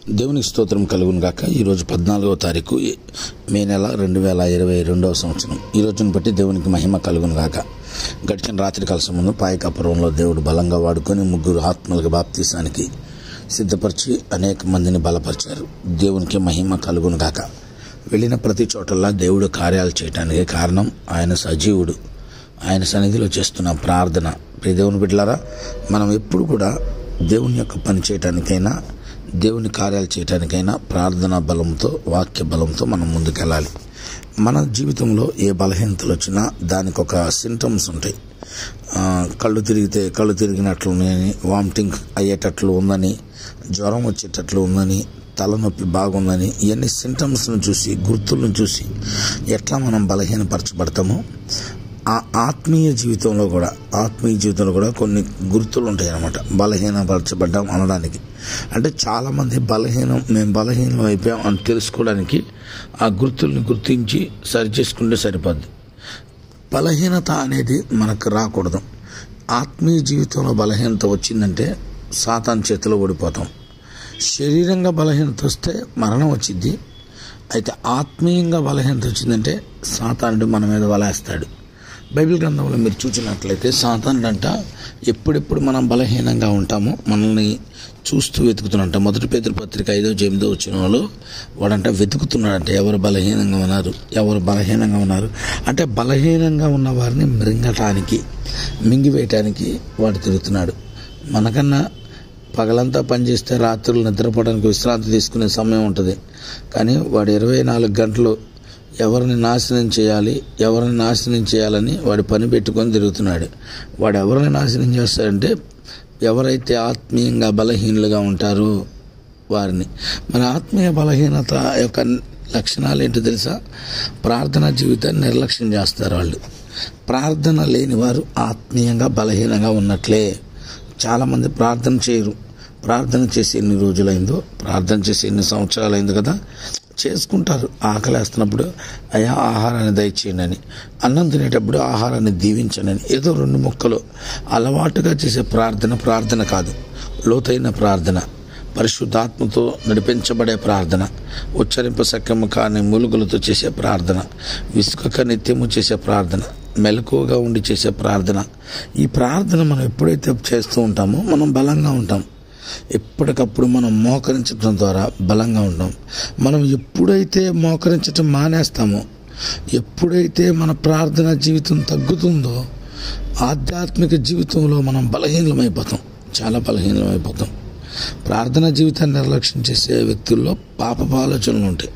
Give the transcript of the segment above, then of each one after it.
దేవునికి స్తోత్రం కలుగును గాక ఈరోజు పద్నాలుగవ తారీఖు మే నెల రెండు వేల ఇరవై రెండవ సంవత్సరం ఈ రోజును బట్టి దేవునికి మహిమ కలుగును గాక గడిచిన రాత్రి కాల ముందు పాయకాపురంలో దేవుడు బలంగా వాడుకొని ముగ్గురు ఆత్మలకు బాప్తీసానికి సిద్ధపరిచి అనేక మందిని బలపరిచారు దేవునికి మహిమ కలుగును గాక వెళ్ళిన ప్రతి చోటల్లా దేవుడు కార్యాలు చేయటానికి కారణం ఆయన సజీవుడు ఆయన సన్నిధిలో చేస్తున్న ప్రార్థన ప్రియ దేవుని బిడ్డలారా మనం ఎప్పుడు కూడా దేవుని యొక్క పని చేయటానికైనా దేవుని కార్యాలు చేయటానికైనా ప్రార్థనా బలంతో వాక్య బలంతో మనం ముందుకెళ్ళాలి మన జీవితంలో ఏ బలహీనతలు వచ్చినా దానికి ఒక సింటమ్స్ ఉంటాయి ఆ, కళ్ళు తిరిగితే కళ్ళు తిరిగినట్లు ఉన్నాయని వామిటింగ్ అయ్యేటట్లు ఉందని జ్వరం వచ్చేటట్లు ఉందని తలనొప్పి బాగుందని ఇవన్నీ సింటమ్స్ను చూసి గుర్తులను చూసి ఎట్లా మనం బలహీనపరచబడతామో ఆ ఆత్మీయ జీవితంలో కూడా ఆత్మీయ జీవితంలో కూడా కొన్ని గుర్తులు ఉంటాయి అన్నమాట బలహీనపరచబడ్డాం అనడానికి అంటే చాలామంది బలహీనం మేము బలహీనం అయిపోయాం అని తెలుసుకోవడానికి ఆ గుర్తుల్ని గుర్తించి సరి చేసుకుంటే సరిపోద్ది బలహీనత అనేది మనకు రాకూడదు ఆత్మీయ జీవితంలో బలహీనత వచ్చిందంటే సాతాన్ చేతిలో ఓడిపోతాం శరీరంగా బలహీనత వస్తే మరణం వచ్చింది అయితే ఆత్మీయంగా బలహీనత వచ్చిందంటే సాతానుడు మన మీద వలేస్తాడు బైబిల్ గ్రంథంలో మీరు చూసినట్లయితే సాతానుడు అంట ఎప్పుడెప్పుడు మనం బలహీనంగా ఉంటామో మనల్ని చూస్తూ వెతుకుతున్నట్ట మొదటి పేదల పత్రిక ఐదో ఎనిమిదో వచ్చిన వాళ్ళు వాడంట వెతుకుతున్నాడంట ఎవరు బలహీనంగా ఉన్నారు ఎవరు బలహీనంగా ఉన్నారు అంటే బలహీనంగా ఉన్న వారిని మృంగటానికి మింగివేయటానికి వాడు తిరుగుతున్నాడు మనకన్నా పగలంతా పనిచేస్తే రాత్రులు నిద్రపోవడానికి విశ్రాంతి తీసుకునే సమయం ఉంటుంది కానీ వాడు ఇరవై నాలుగు గంటలు ఎవరిని నాశనం చేయాలి ఎవరిని నాశనం చేయాలని వాడి పని పెట్టుకొని తిరుగుతున్నాడు వాడు ఎవరిని నాశనం చేస్తాడంటే ఎవరైతే ఆత్మీయంగా బలహీనులుగా ఉంటారో వారిని మన ఆత్మీయ బలహీనత యొక్క లక్షణాలు ఏంటో తెలుసా ప్రార్థనా జీవితాన్ని నిర్లక్ష్యం చేస్తారు వాళ్ళు ప్రార్థన లేని వారు ఆత్మీయంగా బలహీనంగా ఉన్నట్లే చాలామంది ప్రార్థన చేయరు ప్రార్థన చేసి ఎన్ని రోజులైందో ప్రార్థన చేసి ఎన్ని సంవత్సరాలైందో కదా చేసుకుంటారు ఆకలేస్తున్నప్పుడు అయ్యా ఆహారాన్ని దయచేయండి అని అన్నం తినేటప్పుడు ఆహారాన్ని దీవించండి అని ఏదో రెండు మొక్కలు అలవాటుగా చేసే ప్రార్థన ప్రార్థన కాదు లోతైన ప్రార్థన పరిశుద్ధాత్మతో నడిపించబడే ప్రార్థన ఉచ్చరింప సఖ్యము కాని మూలుగులతో చేసే ప్రార్థన విసుకక నిత్యము చేసే ప్రార్థన మెలకువగా ఉండి చేసే ప్రార్థన ఈ ప్రార్థన మనం ఎప్పుడైతే చేస్తూ ఉంటామో మనం బలంగా ఉంటాం ఎప్పటికప్పుడు మనం మోకరించడం ద్వారా బలంగా ఉంటాం మనం ఎప్పుడైతే మోకరించటం మానేస్తామో ఎప్పుడైతే మన ప్రార్థన జీవితం తగ్గుతుందో ఆధ్యాత్మిక జీవితంలో మనం బలహీనమైపోతాం చాలా బలహీనమైపోతాం ప్రార్థన జీవితాన్ని నిర్లక్ష్యం చేసే వ్యక్తుల్లో పాపపు ఆలోచనలు ఉంటాయి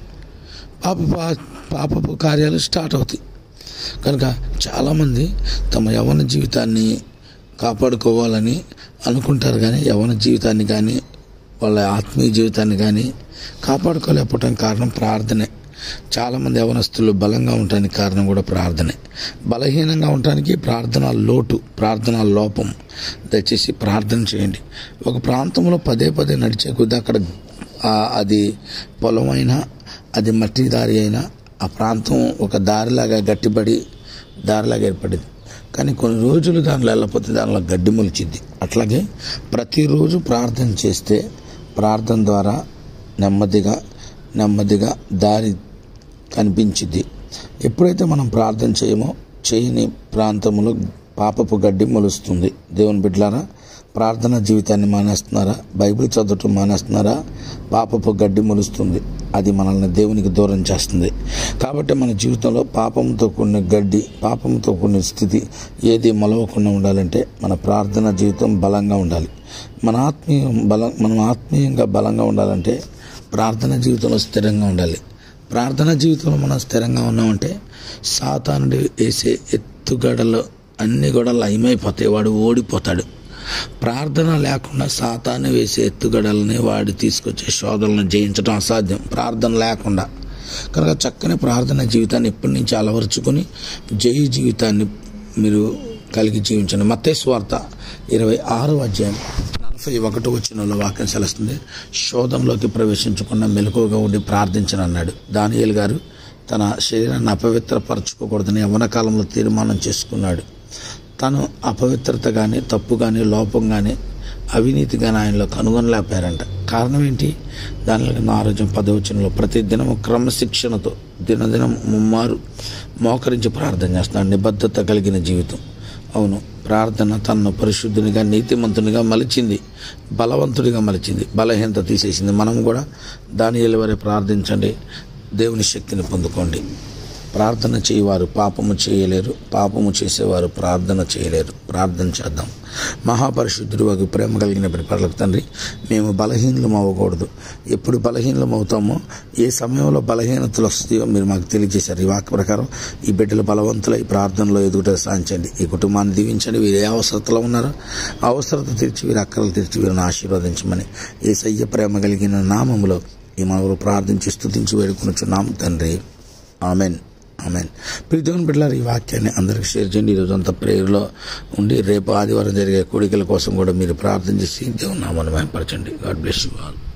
పాప పాపపు కార్యాలు స్టార్ట్ అవుతాయి కనుక చాలామంది తమ యవన జీవితాన్ని కాపాడుకోవాలని అనుకుంటారు కానీ యవన జీవితాన్ని కానీ వాళ్ళ ఆత్మీయ జీవితాన్ని కానీ కాపాడుకోలేకపోవటానికి కారణం ప్రార్థనే చాలామంది యవనస్తులు బలంగా ఉండటానికి కారణం కూడా ప్రార్థనే బలహీనంగా ఉండటానికి ప్రార్థన లోటు ప్రార్థన లోపం దయచేసి ప్రార్థన చేయండి ఒక ప్రాంతంలో పదే పదే నడిచే కొద్దీ అక్కడ ఆ, అది పొలం అయినా అది మట్టి దారి అయినా ఆ ప్రాంతం ఒక దారిలాగా గట్టిపడి దారిలాగా ఏర్పడింది కానీ కొన్ని రోజులు దానిలో వెళ్ళకపోతే దానిలో గడ్డి మొలిచిద్ది అట్లాగే ప్రతిరోజు ప్రార్థన చేస్తే ప్రార్థన ద్వారా నెమ్మదిగా నెమ్మదిగా దారి కనిపించిద్ది ఎప్పుడైతే మనం ప్రార్థన చేయమో చేయని ప్రాంతంలో పాపపు గడ్డి మొలుస్తుంది దేవుని బిడ్డలారా ప్రార్థన జీవితాన్ని మానేస్తున్నారా బైబిల్ చదవటం మానేస్తున్నారా పాపపు గడ్డి మొలుస్తుంది అది మనల్ని దేవునికి దూరం చేస్తుంది కాబట్టి మన జీవితంలో పాపంతో కూడిన గడ్డి పాపంతో కూడిన స్థితి ఏది మొలవకుండా ఉండాలంటే మన ప్రార్థన జీవితం బలంగా ఉండాలి మన ఆత్మీయ బలం మనం ఆత్మీయంగా బలంగా ఉండాలంటే ప్రార్థన జీవితంలో స్థిరంగా ఉండాలి ప్రార్థన జీవితంలో మనం స్థిరంగా ఉన్నామంటే సాతానుడు వేసే ఎత్తుగడలు అన్ని కూడా లయమైపోతాయి వాడు ఓడిపోతాడు ప్రార్థన లేకుండా సాతాను వేసే ఎత్తుగడలని వాడు తీసుకొచ్చే శోధనలను జయించడం అసాధ్యం ప్రార్థన లేకుండా కనుక చక్కని ప్రార్థన జీవితాన్ని ఇప్పటి నుంచి అలవరుచుకొని జయ జీవితాన్ని మీరు కలిగి జీవించండి మత్తే స్వార్త ఇరవై ఆరో అధ్యాయం నలభై ఒకటి వచ్చిన వాక్యం సెలస్తుంది శోధంలోకి ప్రవేశించకుండా మెలకువగా ఉండి ప్రార్థించను అన్నాడు దానియేలు గారు తన శరీరాన్ని అపవిత్రపరచుకోకూడదని యవ్వన కాలంలో తీర్మానం చేసుకున్నాడు తను అపవిత్రత కానీ తప్పు కానీ లోపం కానీ అవినీతి కానీ ఆయనలో కనుగొనలేకపోయారంట కారణం ఏంటి దానిలో కింద ఆరోగ్యం పదవచనంలో ప్రతి దినము క్రమశిక్షణతో దినదినం ముమ్మారు మోకరించి ప్రార్థన చేస్తున్నాడు నిబద్ధత కలిగిన జీవితం అవును ప్రార్థన తనను పరిశుద్ధునిగా నీతిమంతునిగా మలిచింది బలవంతుడిగా మలిచింది బలహీనత తీసేసింది మనం కూడా దాని వరే ప్రార్థించండి దేవుని శక్తిని పొందుకోండి ప్రార్థన చేయవారు పాపము చేయలేరు పాపము చేసేవారు ప్రార్థన చేయలేరు ప్రార్థన చేద్దాం మహాపరిశుద్ధుడు ఒక ప్రేమ కలిగిన పరిపాలక తండ్రి మేము బలహీనలం అవ్వకూడదు ఎప్పుడు బలహీనలం అవుతామో ఏ సమయంలో బలహీనతలు వస్తాయో మీరు మాకు తెలియజేశారు ఈ వాక్య ప్రకారం ఈ బిడ్డలు బలవంతులై ప్రార్థనలో ఎదుగుట సాధించండి ఈ కుటుంబాన్ని దీవించండి వీరు ఏ అవసరతలో ఉన్నారో ఆ అవసరత తీర్చి వీరి అక్కలు తీర్చి వీరిని ఆశీర్వదించమని ఏ సయ్య ప్రేమ కలిగిన నామములో ఈ మనవులు ప్రార్థించి స్తుతించి వేడుకొనుచున్నాం తండ్రి ఆమెన్ ఆమెన్ ప్రియ దేవుని బిడ్డలారు ఈ వాక్యాన్ని అందరికి షేర్ చేయండి ఈరోజు అంతా ప్రేయర్లో ఉండి రేపు ఆదివారం జరిగే కోడికల కోసం కూడా మీరు ప్రార్థన చేసి దేవుని నామాన్ని మహిమపరచండి గాడ్ బ్లెస్ యూ ఆల్